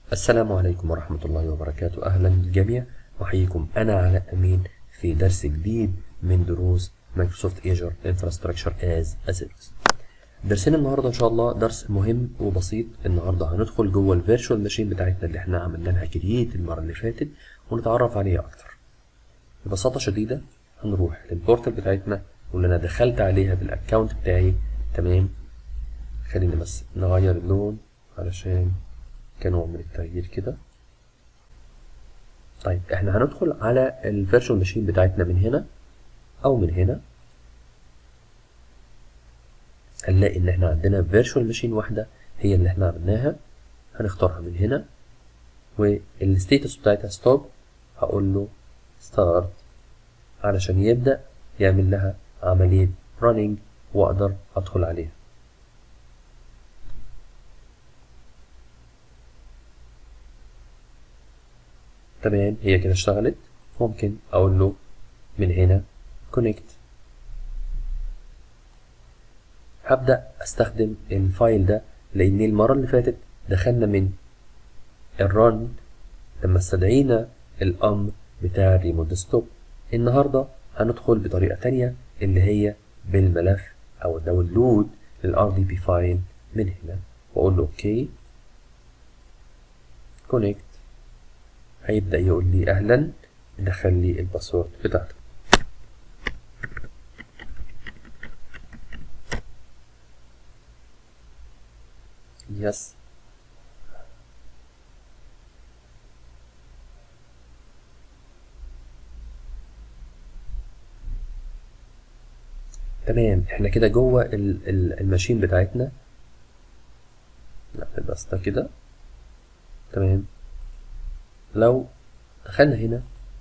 السلام عليكم ورحمة الله وبركاته أهلا بالجميع أحييكم أنا علاء أمين في درس جديد من دروس مايكروسوفت ايجر انفراستراكشر از اسيرفيس درسنا النهارده ان شاء الله درس مهم وبسيط النهارده هندخل جوه الفيرتشوال ماشين بتاعتنا اللي احنا عملنا لها كرييت المره اللي فاتت ونتعرف عليها اكتر ببساطه شديده هنروح للبورتال بتاعتنا واللي انا دخلت عليها بالاكونت بتاعي تمام خلينا بس نغير اللون علشان كنوع من التغيير كده طيب احنا هندخل على الفيرتشوال ماشين بتاعتنا من هنا او من هنا هنلاقي ان احنا عندنا فيرتشوال ماشين واحده هي اللي احنا عملناها هنختارها من هنا والستيتس بتاعتها ستوب هقول له ستارت علشان يبدا يعمل لها عمليه رننج واقدر ادخل عليها تمام هي كده اشتغلت ممكن اقول له من هنا كونكت هبدأ استخدم الفايل ده لان المرة اللي فاتت دخلنا من الرن لما استدعينا الامر بتاع الريموت ديسكتوب النهاردة هندخل بطريقة تانية اللي هي بالملف او الداونلود للار دي بي فايل من هنا واقول له اوكي كونكت هيبدأ يقول لي أهلا دخل لي الباسورد بتاعته يس تمام احنا كده جوه ال- ال- الماشين بتاعتنا نعمل بس ده كده تمام لو دخلنا هنا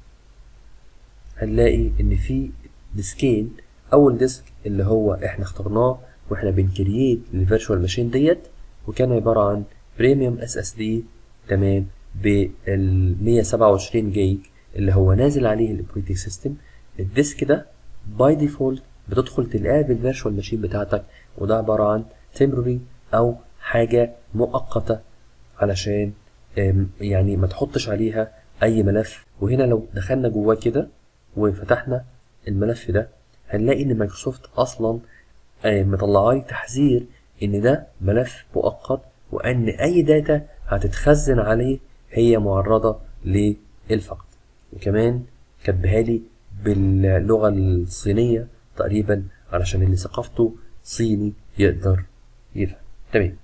هنلاقي ان في ديسكين اول ديسك اللي هو احنا اخترناه واحنا بنكرييت الفيرتشوال ماشين ديت وكان عباره عن بريميوم اس اس دي تمام بال 127 جيج اللي هو نازل عليه الاوبريتنج سيستم الديسك ده باي ديفولت بتدخل تلاقيه بالفيرتشوال ماشين بتاعتك وده عباره عن تمبرري او حاجه مؤقته علشان أم، يعني ما تحطش عليها اي ملف وهنا لو دخلنا جواه كده وفتحنا الملف ده هنلاقي ان مايكروسوفت اصلا آه، مطلعه لي تحذير ان ده ملف مؤقت وان اي داتا هتتخزن عليه هي معرضه للفقد وكمان كاتبها لي باللغه الصينيه تقريبا علشان اللي ثقافته صيني يقدر يفهم تمام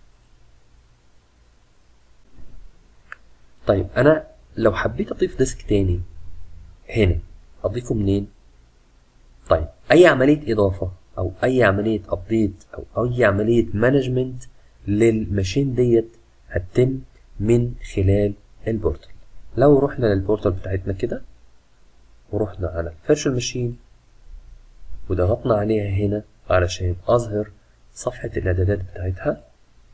طيب انا لو حبيت اضيف ديسك تاني هنا اضيفه منين طيب اي عمليه اضافه او اي عمليه ابديت او اي عمليه مانجمنت للماشين ديت هتتم من خلال البورتال لو رحنا للبورتال بتاعتنا كده ورحنا على الفيرشوال ماشين وضغطنا عليها هنا علشان اظهر صفحه الاعدادات بتاعتها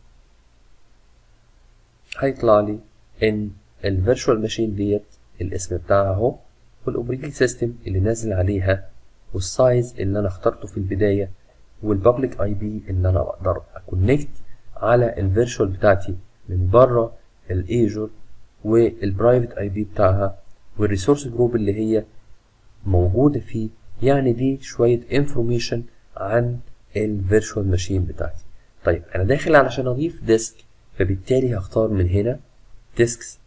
هيطلع لي ان الفيرتشوال ماشين ديت الاسم بتاعها اهو والاوبريتنج سيستم اللي نازل عليها والسايز اللي انا اخترته في البدايه والبابليك اي بي اللي انا اقدر اكونكت على الفيرتشوال بتاعتي من بره الايجور والبرايفت اي بي بتاعها والريسورس جروب اللي هي موجوده فيه يعني دي شويه انفورميشن عن الفيرتشوال ماشين بتاعتي طيب انا داخل علشان اضيف ديسك فبالتالي هختار من هنا ديسكس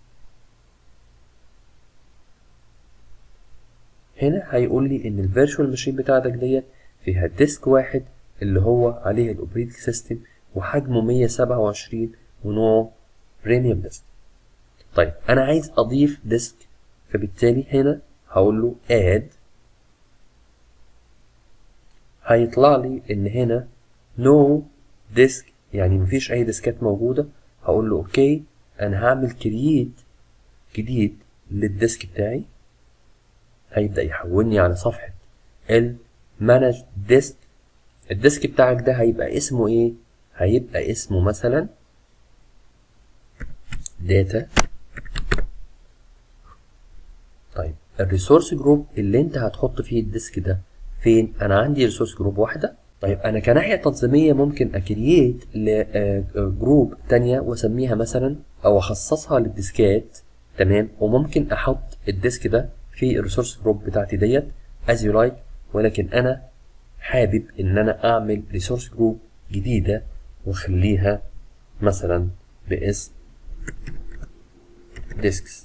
هنا هيقول لي ان الفيرتشوال ماشين بتاعتك ديت فيها ديسك واحد اللي هو عليه الاوبريتنج سيستم وحجمه 127 ونوعه بريميوم ديسك طيب انا عايز اضيف ديسك فبالتالي هنا هقول له اد هيطلع لي ان هنا نو ديسك يعني مفيش اي ديسكات موجوده هقول له اوكي انا هعمل كرييت جديد للديسك بتاعي هيبدا يحولني على صفحه المانج ديسك الديسك بتاعك ده هيبقى اسمه ايه هيبقى اسمه مثلا داتا طيب الريسورس جروب اللي انت هتحط فيه الديسك ده فين انا عندي ريسورس جروب واحده طيب انا كناحيه تنظيميه ممكن اكرييت لجروب تانية واسميها مثلا او اخصصها للديسكات تمام وممكن احط الديسك ده في الريسورس جروب بتاعتي ديت as you like ولكن انا حابب ان انا اعمل ريسورس جروب جديدة واخليها مثلا باسم ديسكس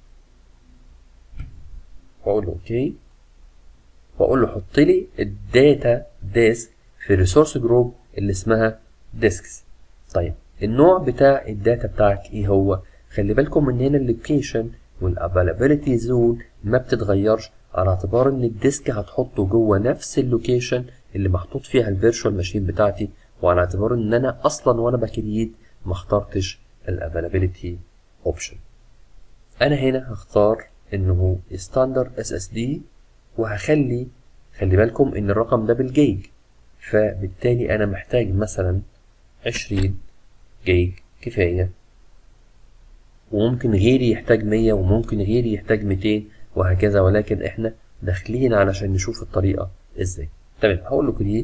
واقول له اوكي واقول له حط لي الداتا ديسك في الريسورس جروب اللي اسمها ديسكس طيب النوع بتاع الداتا بتاعك ايه هو خلي بالكم من هنا اللوكيشن والافيلابيلتي زون ما بتتغيرش على اعتبار ان الديسك هتحطه جوه نفس اللوكيشن اللي محطوط فيها الفيرتشوال ماشين بتاعتي وعلى اعتبار ان انا اصلا وانا بكريت ما اخترتش الافيلابيلتي اوبشن انا هنا هختار انه ستاندر اس اس دي وهخلي خلي بالكم ان الرقم ده بالجيج فبالتالي انا محتاج مثلا عشرين جيج كفاية وممكن غيري يحتاج مية وممكن غيري يحتاج ميتين وهكذا ولكن احنا داخلين علشان نشوف الطريقة ازاي تمام هقول له كريت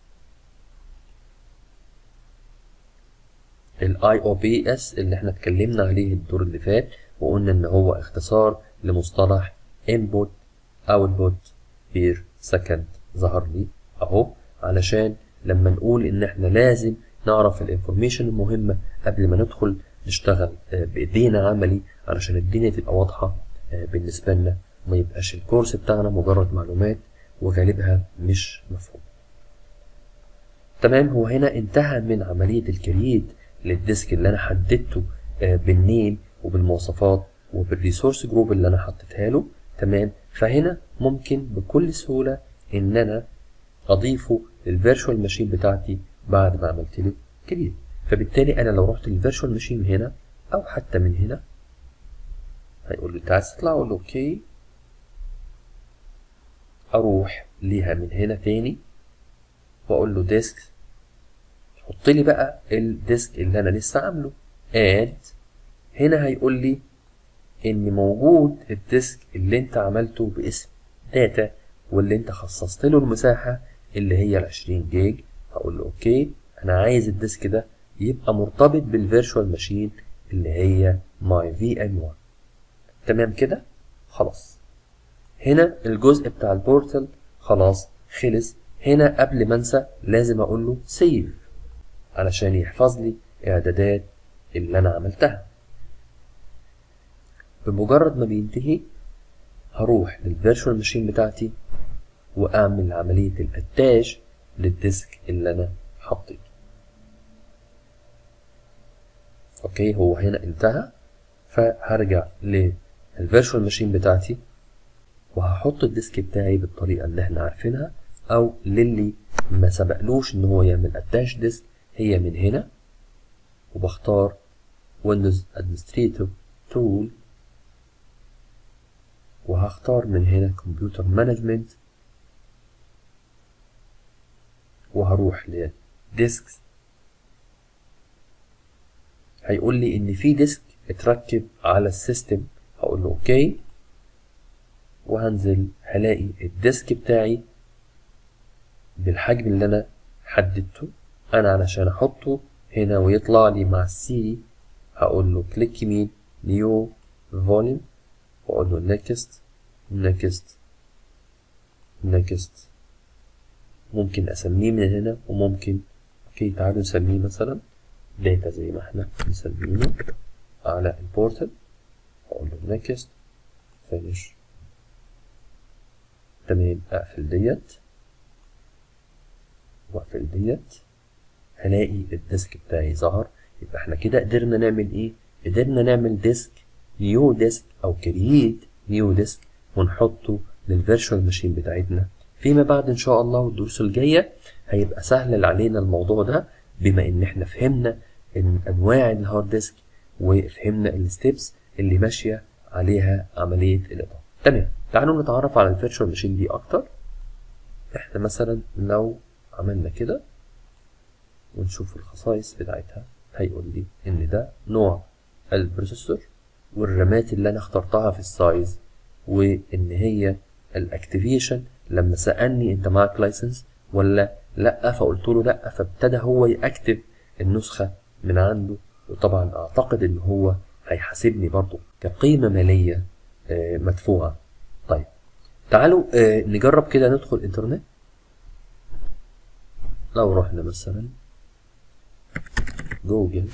الاي او بي اس اللي احنا اتكلمنا عليه الدور اللي فات وقلنا ان هو اختصار لمصطلح input output per second ظهر لي اهو علشان لما نقول ان احنا لازم نعرف الانفورميشن المهمة قبل ما ندخل نشتغل بايدينا عملي علشان الدنيا تبقى واضحة بالنسبة لنا وما يبقاش الكورس بتاعنا مجرد معلومات وغالبها مش مفهوم تمام هو هنا انتهى من عملية الكرييت للديسك اللي انا حددته بالنيم وبالمواصفات وبالريسورس جروب اللي انا حطيتها له تمام فهنا ممكن بكل سهولة ان انا اضيفه للفيرشوال ماشين بتاعتي بعد ما عملت له كريت فبالتالي انا لو رحت للفيرشوال ماشين من هنا او حتى من هنا هيقول لي انت عايز تطلع اقول له اوكي اروح ليها من هنا تاني واقول له ديسك حط لي بقى الديسك اللي انا لسه عامله اد هنا هيقول لي ان موجود الديسك اللي انت عملته باسم داتا واللي انت خصصت له المساحه اللي هي ال 20 جيج هقول له اوكي انا عايز الديسك ده يبقى مرتبط بالفيرشوال ماشين اللي هي ماي في ام 1 تمام كده خلاص هنا الجزء بتاع البورتال خلاص خلص هنا قبل ما انسى لازم اقول له سيف علشان يحفظ لي اعدادات اللي انا عملتها بمجرد ما بينتهي هروح للفيرشوال ماشين بتاعتي واعمل عملية الاتاج للديسك اللي انا حطيته اوكي هو هنا انتهى فهرجع للفيرشوال ماشين بتاعتي وهحط الديسك بتاعي بالطريقة اللي احنا عارفينها او للي ما سبقلوش ان هو يعمل اتاش ديسك هي من هنا وبختار ويندوز ادمنستريتور تول وهختار من هنا كمبيوتر مانجمنت وهروح لديسكس هيقول لي ان في ديسك اتركب على السيستم هقول له اوكي وهنزل هلاقي الديسك بتاعي بالحجم اللي انا حددته انا علشان احطه هنا ويطلع لي مع السي هقول له كليك يمين نيو فوليوم واقول له نيكست نيكست نيكست ممكن اسميه من هنا وممكن اوكي تعالوا نسميه مثلا داتا زي ما احنا مسمينه على البورتال اقول له نيكست فينيش تمام اقفل ديت واقفل ديت هلاقي الديسك بتاعي ظهر يبقى احنا كده قدرنا نعمل ايه قدرنا نعمل ديسك نيو ديسك او كرييت نيو ديسك ونحطه للفيرشوال ماشين بتاعتنا فيما بعد ان شاء الله والدروس الجايه هيبقى سهل علينا الموضوع ده بما ان احنا فهمنا ان انواع الهارد ديسك وفهمنا الستبس اللي ماشيه عليها عمليه الاضافه تمام تعالوا نتعرف على الفيرتشوال ماشين دي اكتر احنا مثلا لو عملنا كده ونشوف الخصائص بتاعتها هيقول لي ان ده نوع البروسيسور والرامات اللي انا اخترتها في السايز وان هي الاكتيفيشن لما سالني انت معاك لايسنس ولا لا فقلت له لا فابتدى هو ياكتف النسخه من عنده وطبعا اعتقد ان هو هيحاسبني برضو كقيمة مالية آه، مدفوعة طيب تعالوا آه، نجرب كده ندخل انترنت لو رحنا مثلا جوجل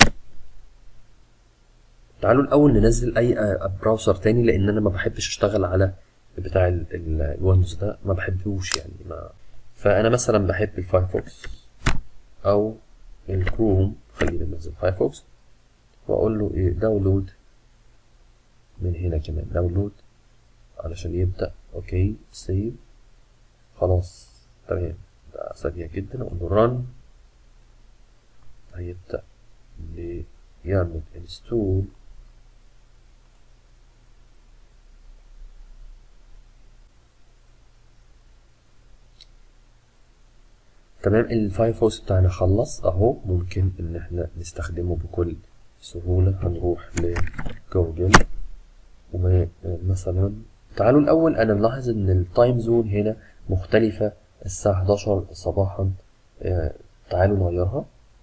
تعالوا الاول ننزل اي آه، براوسر تاني لان انا ما بحبش اشتغل على بتاع ال- ال- الويندوز ده ما بحبوش يعني ما فانا مثلا بحب الفايرفوكس او الكروم خلينا ننزل فايرفوكس واقول له ايه داونلود من هنا كمان داونلود علشان يبدأ اوكي سيف خلاص تمام ده سريع جدا اقول له رن هيبدأ ب- يعمل انستول تمام الفايرفوكس بتاعنا خلص اهو ممكن ان احنا نستخدمه بكل سهولة هنروح لجوجل ومثلا تعالوا الأول أنا ملاحظ إن التايم زون هنا مختلفة الساعة 11 صباحا آه، تعالوا نغيرها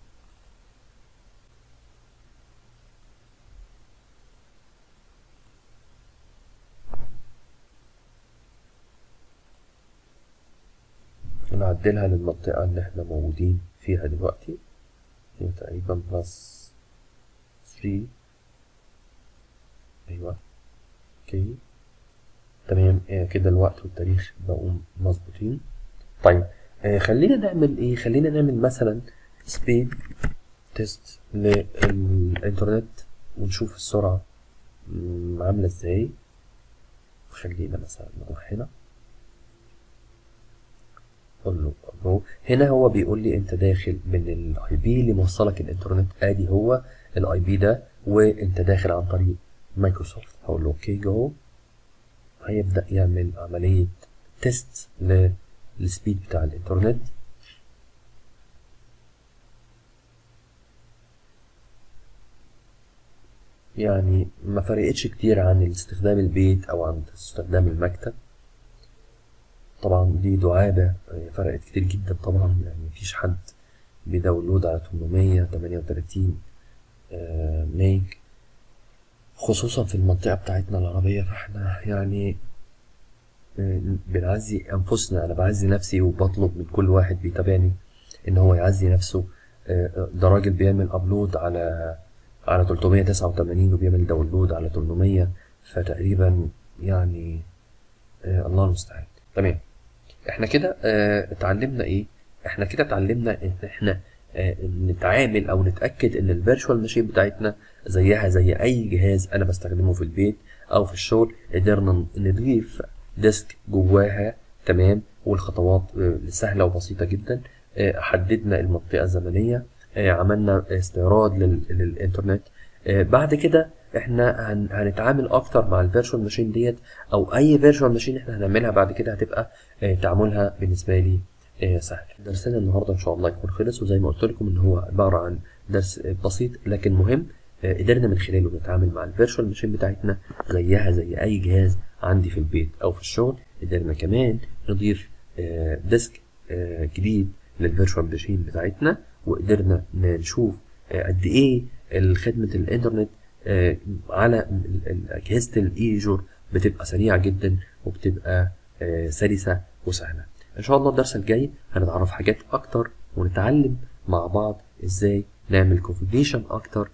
نعدلها للمنطقة اللي احنا موجودين فيها دلوقتي هي تقريبا بلس 3 أيوة اوكي تمام آه كده الوقت والتاريخ بقوا مظبوطين طيب آه خلينا نعمل ايه خلينا نعمل مثلا سبيد تيست للانترنت ونشوف السرعة مم، عاملة ازاي خلينا مثلا نروح هنا اقول له اهو هنا هو بيقول لي انت داخل من الاي بي اللي موصلك الانترنت ادي هو الاي بي ده وانت داخل عن طريق مايكروسوفت هقول له اوكي جو هيبدأ يعمل عملية تيست للسبيد بتاع الانترنت يعني ما فرقتش كتير عن استخدام البيت او عن استخدام المكتب طبعا دي دعابة آه، فرقت كتير جدا طبعا يعني مفيش حد بيداونلود على 838 آه، ميج خصوصا في المنطقة بتاعتنا العربية فاحنا يعني آه، بنعزي أنفسنا أنا بعزي نفسي وبطلب من كل واحد بيتابعني إن هو يعزي نفسه آه، ده راجل بيعمل أبلود على على 389 وبيعمل داونلود على 800 فتقريبا يعني آه، الله المستعان تمام احنا كده آه، اتعلمنا ايه احنا كده اتعلمنا ان احنا آه، نتعامل او نتاكد ان الفيرتشوال ماشين بتاعتنا زيها زي اي جهاز انا بستخدمه في البيت او في الشغل قدرنا نضيف ديسك جواها تمام والخطوات آه، سهله وبسيطه جدا آه، حددنا المنطقه الزمنيه آه، عملنا استعراض لل- للانترنت آه، بعد كده احنا هن- هنتعامل اكتر مع الفيرتشوال ماشين ديت او اي فيرتشوال ماشين احنا هنعملها بعد كده هتبقى آه، تعاملها بالنسبه لي آه، سهل درسنا النهارده ان شاء الله يكون خلص وزي ما قلت لكم ان هو عباره عن درس آه، بسيط لكن مهم آه، قدرنا من خلاله نتعامل مع الفيرتشوال ماشين بتاعتنا زيها زي اي جهاز عندي في البيت او في الشغل قدرنا كمان نضيف آه، ديسك آه، جديد للفيرتشوال ماشين بتاعتنا وقدرنا نشوف آه، قد ايه خدمه الانترنت آه، على ال- ال- اجهزه الايجور بتبقى سريعه جدا وبتبقى آه، سلسه وسهله ان شاء الله الدرس الجاي هنتعرف حاجات اكتر ونتعلم مع بعض ازاي نعمل كونفيجريشن اكتر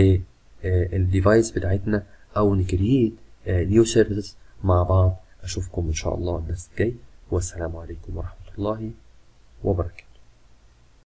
للديفايس بتاعتنا او نكريت نيو سيرفيسز مع بعض اشوفكم ان شاء الله الدرس الجاي والسلام عليكم ورحمه الله وبركاته